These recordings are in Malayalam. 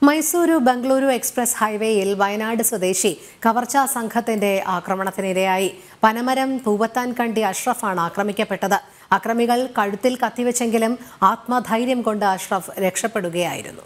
മൈസൂരു ബംഗളൂരു എക്സ്പ്രസ് ഹൈവേയിൽ വയനാട് സ്വദേശി കവർച്ചാ സംഘത്തിന്റെ ആക്രമണത്തിനിരയായി പനമരം പൂവത്താൻ കണ്ടി അഷ്റഫാണ് ആക്രമിക്കപ്പെട്ടത് അക്രമികൾ കഴുത്തിൽ കത്തിവെച്ചെങ്കിലും ആത്മധൈര്യം കൊണ്ട് അഷ്റഫ് രക്ഷപ്പെടുകയായിരുന്നു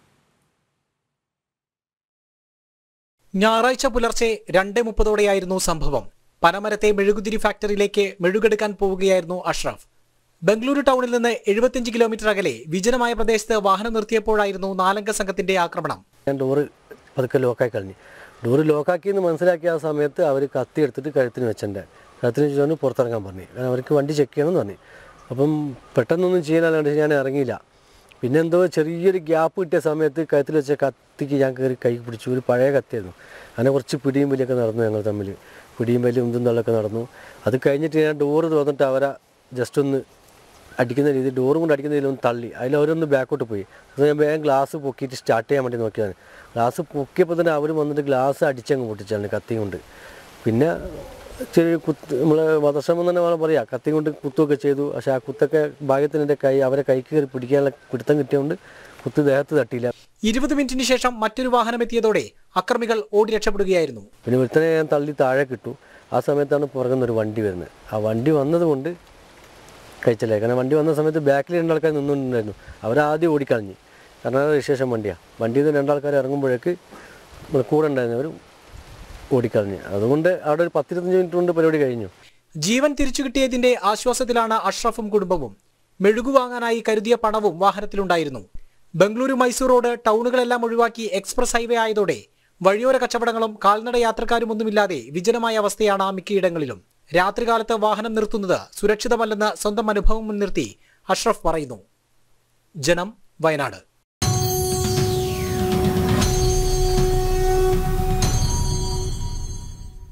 ഞായറാഴ്ച പുലർച്ചെ രണ്ട് മുപ്പതോടെയായിരുന്നു സംഭവം പനമരത്തെ മെഴുകുതിരി ഫാക്ടറിയിലേക്ക് മെഴുകെടുക്കാൻ പോവുകയായിരുന്നു അഷ്റഫ് ബംഗളൂരു ടൗണിൽ നിന്ന് എഴുപത്തിയഞ്ച് കിലോമീറ്റർ അകലെ വിജനമായ പ്രദേശത്ത് വാഹനം നിർത്തിയപ്പോഴായിരുന്നു നാലംഗ സംഘത്തിന്റെ ആക്രമണം ഞാൻ ഡോറ് പതുക്കെ ലോക്കായി കളഞ്ഞു ഡോറ് ലോക്കാക്കിയെന്ന് മനസ്സിലാക്കിയ ആ സമയത്ത് അവർ കത്തി എടുത്തിട്ട് കഴുത്തിന് വെച്ചിട്ടുണ്ട് കഴുത്തിന് വെച്ചിട്ട് പുറത്തിറങ്ങാൻ പറഞ്ഞു കാരണം അവർക്ക് വണ്ടി ചെക്ക് ചെയ്യണമെന്ന് പറഞ്ഞു അപ്പം പെട്ടെന്നൊന്നും ചെയ്യാനല്ലാണ്ട് ഞാൻ ഇറങ്ങിയില്ല പിന്നെ എന്തോ ചെറിയൊരു ഗ്യാപ്പ് കിട്ടിയ സമയത്ത് കഴുത്തിൽ വെച്ച കത്തിക്ക് ഞാൻ കയറി കൈ പിടിച്ചു ഒരു പഴയ കത്തിയായിരുന്നു അങ്ങനെ കുറച്ച് പിടിയും വലിയൊക്കെ നടന്നു ഞങ്ങൾ തമ്മിൽ പിടിയും വലിയ ഉന്തും തള്ളൊക്കെ നടന്നു അത് കഴിഞ്ഞിട്ട് ഞാൻ ഡോറ് തുറന്നിട്ട് അവരെ ജസ്റ്റ് ഒന്ന് അടിക്കുന്ന രീതി ഡോറും കൊണ്ട് അടിക്കുന്ന രീതിയിൽ ഒന്ന് തള്ളി അതിൽ അവരൊന്ന് ബാക്കോട്ട് പോയി അത് ഞാൻ വേഗം ഗ്ലാസ് പൊക്കിയിട്ട് സ്റ്റാർട്ട് ചെയ്യാൻ വേണ്ടി നോക്കിയതാണ് ഗ്ലാസ് പൊക്കിയപ്പോൾ തന്നെ അവർ വന്നിട്ട് ഗ്ലാസ് അടിച്ചങ്ങ് പൊട്ടിച്ചാണ് കത്തി കൊണ്ട് പിന്നെ ചെറിയ കുത്ത് നമ്മളെ വധശ്രമം തന്നെ വേണം പറയാം കത്തി കൊണ്ട് കുത്തുമൊക്കെ ചെയ്തു പക്ഷേ ആ കുത്തൊക്കെ ഭാഗ്യത്തിന് എൻ്റെ കൈ അവരെ കൈക്ക് കയറി പിടിക്കാനുള്ള പിടുത്തം കിട്ടിയതുകൊണ്ട് കുത്ത് ദേഹത്ത് തട്ടിയില്ല ഇരുപത് മിനിറ്റിന് ശേഷം മറ്റൊരു വാഹനം എത്തിയതോടെ അക്രമികൾ ഓടി രക്ഷപ്പെടുകയായിരുന്നു പിന്നെ ഒരുത്തനെ ഞാൻ തള്ളി താഴെ കിട്ടു ആ സമയത്താണ് പുറകുന്ന ഒരു വണ്ടി വരുന്നത് ആ വണ്ടി വന്നതുകൊണ്ട് കഴിച്ചില്ലേ കാരണം വണ്ടി വന്ന സമയത്ത് ബാക്കിൽ രണ്ടാൾക്കാർ നിന്നുകൊണ്ടിരുന്നു അവരാദ്യം ഓടിക്കളഞ്ഞ് കാരണം അത് രജിസ്ട്രേഷൻ വണ്ടിയാണ് വണ്ടിയിൽ നിന്ന് രണ്ടാൾക്കാർ ഇറങ്ങുമ്പോഴേക്ക് നമ്മൾ കൂടെ ഉണ്ടായിരുന്നവർ ഓടിക്കളഞ്ഞ് അതുകൊണ്ട് അവിടെ ഒരു പത്തിരുപത്തഞ്ച് മിനിറ്റ് കൊണ്ട് പരിപാടി കഴിഞ്ഞു ജീവൻ തിരിച്ചു കിട്ടിയതിന്റെ ആശ്വാസത്തിലാണ് അഷ്റഫും കുടുംബവും മെഴുകു വാങ്ങാനായി കരുതിയ പണവും വാഹനത്തിലുണ്ടായിരുന്നു ബംഗളൂരു മൈസൂർ റോഡ് ടൗണുകളെല്ലാം ഒഴിവാക്കി എക്സ്പ്രസ് ഹൈവേ ആയതോടെ വഴിയോര കച്ചവടങ്ങളും കാൽനട യാത്രക്കാരുമൊന്നുമില്ലാതെ വിജനമായ അവസ്ഥയാണ് മിക്കയിടങ്ങളിലും രാത്രികാലത്ത് വാഹനം നിർത്തുന്നത് സുരക്ഷിതമല്ലെന്ന് സ്വന്തം അനുഭവം മുൻനിർത്തി അഷ്റഫ് പറയുന്നു ജനം വയനാട്